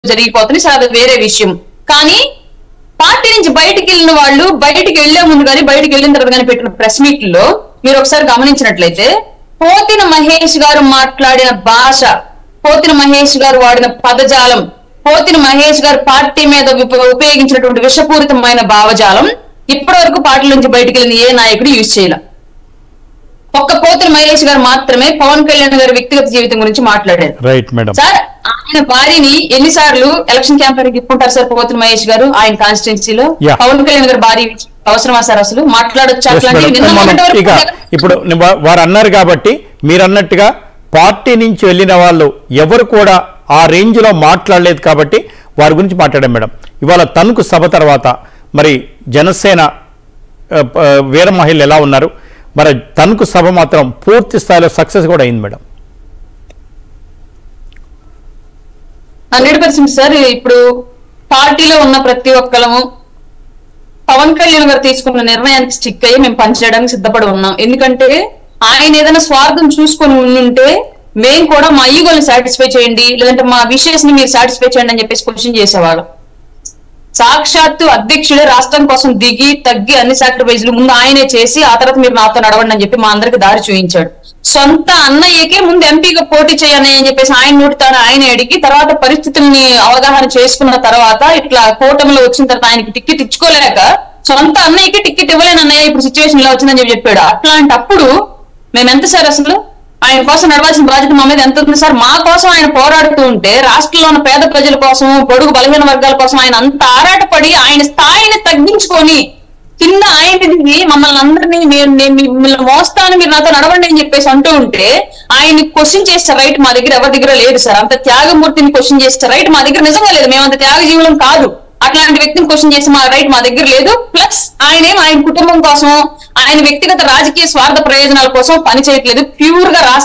జరిగిపోతుంది సార్ అది వేరే విషయం కానీ పార్టీ నుంచి బయటికి వెళ్ళిన వాళ్ళు బయటికి వెళ్లే ముందు కానీ బయటికి వెళ్ళిన తర్వాత కానీ పెట్టిన ప్రెస్ మీట్ లో మీరు ఒకసారి గమనించినట్లయితే పోతిన మహేష్ గారు మాట్లాడిన భాష పోతిన మహేష్ గారు వాడిన పదజాలం పోతిన మహేష్ గారు పార్టీ మీద ఉప- ఉపయోగించినటువంటి విషపూరితమైన భావజాలం ఇప్పటి వరకు పార్టీ నుంచి బయటికి వెళ్ళిన ఏ నాయకుడు యూజ్ చేయాల ఒక్క పోతిన మహేష్ గారు మాత్రమే పవన్ కళ్యాణ్ గారి వ్యక్తిగత జీవితం గురించి మాట్లాడారు రైట్ మేడం సార్ ఆయన భార్యని ఎన్నిసార్లు ఎలక్షన్ క్యాంపెయిన్ ఇప్పుంటారు సార్ పోతున్న మహేష్ గారు ఆయన కాన్స్టిట్యున్సీలో Yeah. పవన్ కళ్యాణ్ గారు భార్య అవసరమా సార్ అసలు మాట్లాడొచ్చు Yes, అట్లాంటివి madam. నిన్న మనం మొన్నటి వరకు ఇక ఇప్పుడు వా- వారు అన్నారు కాబట్టి మీరు అన్నట్టుగా పార్టీ నుంచి వెళ్ళిన వాళ్ళు ఎవరు కూడా ఆ రేంజ్ లో మాట్లాడలేదు కాబట్టి వారి గురించి మాట్లాడాం మేడం ఇవాళ తణుకు సభ తర్వాత మరి జనసేన ఆ, ప- వీర మహిళలు ఎలా ఉన్నారు మరి తణుకు సభ మాత్రం పూర్తి స్థాయిలో సక్సెస్ కూడా అయింది మేడం హండ్రెడ్ పర్సెంట్ సార్ ఇప్పుడు పార్టీలో ఉన్న ప్రతి ఒక్కరము పవన్ కళ్యాణ్ గారు తీసుకున్న నిర్ణయానికి స్టిక్ అయ్యి మేము పనిచేయడానికి సిద్ధపడి ఉన్నాం ఎందుకంటే ఆయన ఏదైనా స్వార్థం చూసుకొని ఉండుంటే మేము కూడా మా ఈగోని సాటిస్ఫై చేయండి లేదంటే మా విషయస్ ని మీరు సాటిస్ఫై చేయండి అని చెప్పేసి క్వశ్చన్ చేసేవాళ్ళం సాక్షాత్తు అధ్యక్షుడే రాష్ట్రం కోసం దిగి తగ్గి అన్ని సాక్రిఫైజ్లు ముందు ఆయనే చేసి ఆ తర్వాత మీరు నాతో నడవండి అని చెప్పి మా అందరికి దారి చూపించాడు సొంత అన్నయ్యకే ముందు ఎంపీగా పోటీ చేయని అని చెప్పేసి ఆయన నోటి తాను ఆయన అడిగి తర్వాత పరిస్థితుల్ని అవగాహన చేసుకున్న తర్వాత ఇట్లా కూటమిలో వచ్చిన తర్వాత ఆయనకి టికెట్ ఇచ్చుకోలేక సొంత అన్నయ్యకి టికెట్ ఇవ్వలేని అన్నయ్య ఇప్పుడు సిచ్యువేషన్ ఇలా వచ్చిందని చెప్పి చెప్పాడు అట్లాంటప్పుడు మేము ఎంత సార్ అసలు ఆయన కోసం నడవాల్సిన బాధ్యత మా మీద ఎంత ఉంది సార్ మా కోసం ఆయన పోరాడుతూ ఉంటే రాష్ట్రంలో ఉన్న పేద ప్రజల కోసం పొడుగు బలహీన వర్గాల కోసం ఆయన అంత ఆరాటపడి ఆయన స్థాయిని తగ్గించుకొని కింద ఆయనది మమ్మల్ని అందరినీ నేను నేను మిమ్మల్ని మోస్తాను మీరు నాతో నడవండి అని చెప్పేసి అంటూ ఉంటే ఆయన్ని క్వశ్చన్ చేస్తే రైట్ మా దగ్గర ఎవరి దగ్గర లేదు సార్ అంత త్యాగమూర్తిని క్వశ్చన్ చేస్తే రైట్ మా దగ్గర నిజంగా లేదు మేము అంత త్యాగ జీవులం కాదు అట్లాంటి వ్యక్తిని క్వశ్చన్ చేసి మా రైట్ మా దగ్గర లేదు ప్లస్ ఆయనేం ఆయన కుటుంబం కోసం ఆయన వ్యక్తిగత రాజకీయ స్వార్థ ప్రయోజనాల కోసం పని చేయట్లేదు ప్యూర్ గా రాష్ట్ర